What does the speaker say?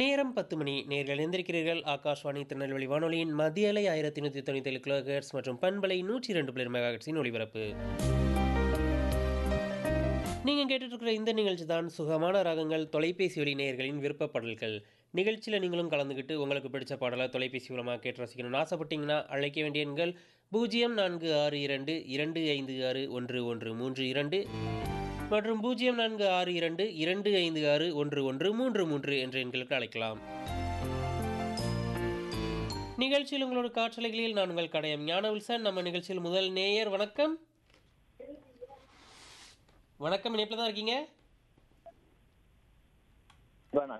நேரம் பத்து மணி நேர்கள் எந்திருக்கிறீர்கள் ஆகாஷ்வாணி திருநெல்வேலி வானொலியின் மத்திய அலை ஆயிரத்தி நூற்றி தொண்ணூற்றி ஏழு கிலோஹெர்ட்ஸ் மற்றும் பண்பலை நூற்றி ரெண்டு பிளர் மெகாஹெர்ட்ஸின் ஒளிபரப்பு நீங்கள் கேட்டுட்ருக்கிற இந்த நிகழ்ச்சி தான் சுகமான ராகங்கள் தொலைபேசி வழி நேயர்களின் விருப்ப பாடல்கள் நிகழ்ச்சியில் நீங்களும் கலந்துக்கிட்டு உங்களுக்கு பிடிச்ச பாடலை தொலைபேசி மூலமாக கேட்டு ரசிக்கணும்னு ஆசைப்பட்டீங்கன்னா அழைக்க வேண்டிய எண்கள் பூஜ்ஜியம் நான்கு ஆறு இரண்டு இரண்டு ஐந்து ஆறு ஒன்று ஒன்று மூன்று இரண்டு மற்றும் பூஜ்ஜியம் நான்கு ஆறு இரண்டு இரண்டு ஐந்து ஆறு ஒன்று ஒன்று மூன்று மூன்று என்ற எண்களுக்கு அழைக்கலாம் நிகழ்ச்சியில் உங்களோட காற்றலைகளில் நான் உங்கள் கடையம் ஞான வில்சன் நம்ம நிகழ்ச்சியில் முதல் நேயர் வணக்கம் வணக்கம் இணைப்பில் தான் இருக்கீங்க இப்போ நான்